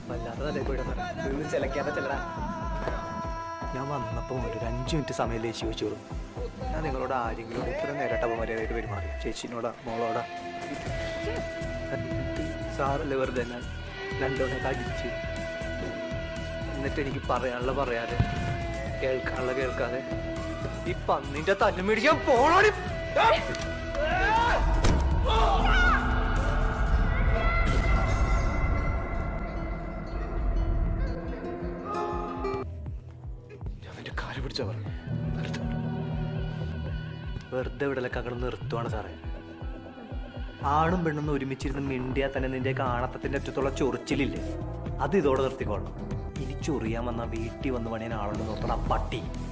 വല്ലാതെ തലേ പോയിട്ട് സാറേ ചിലക്കാതെ ചിലടാ ഞാൻ വന്നപ്പോൾ ഒരു അഞ്ച് മിനിറ്റ് സമയം ലേശി ചോദിച്ചോളൂ ഞാൻ നിങ്ങളോട് ആരെങ്കിലും ഇത്ര നേരിട്ട് അപമര്യാദയായിട്ട് പെരുമാറി ചേച്ചിനോടാ മോളോടാ സാറല്ലേ വെറുതെ ഞാൻ രണ്ടുമണിയൊക്കെ അടിച്ച് എന്നിട്ട് എനിക്ക് പറയാനുള്ള പറയാതെ കേൾക്കാനുള്ള കേൾക്കാതെ ഈ പന്നിന്റെ തല്ല് മേടിക്കാൻ പോണോടി അവന്റെ കാല് പിടിച്ചാ പറഞ്ഞു നിർത്ത്. വെറുതെ വിടലൊക്കെ അങ്ങോട്ട് നിർത്തുവാണ് സാറേ ആണും പെണ്ണും ഒരുമിച്ചിരുന്ന് മിണ്ടിയാൽ തന്നെ നിന്റെ കാണത്തത്തിന്റെ അറ്റത്തുള്ള ചൊറിച്ചിലില്ലേ അത് ഇതോടെ നിർത്തിക്കോളണം ഇനി ചൊറിയാൻ വന്ന വീട്ടിൽ വന്ന് പണിയാൻ ആളുണ്ട് നോക്കണം ആ പട്ടി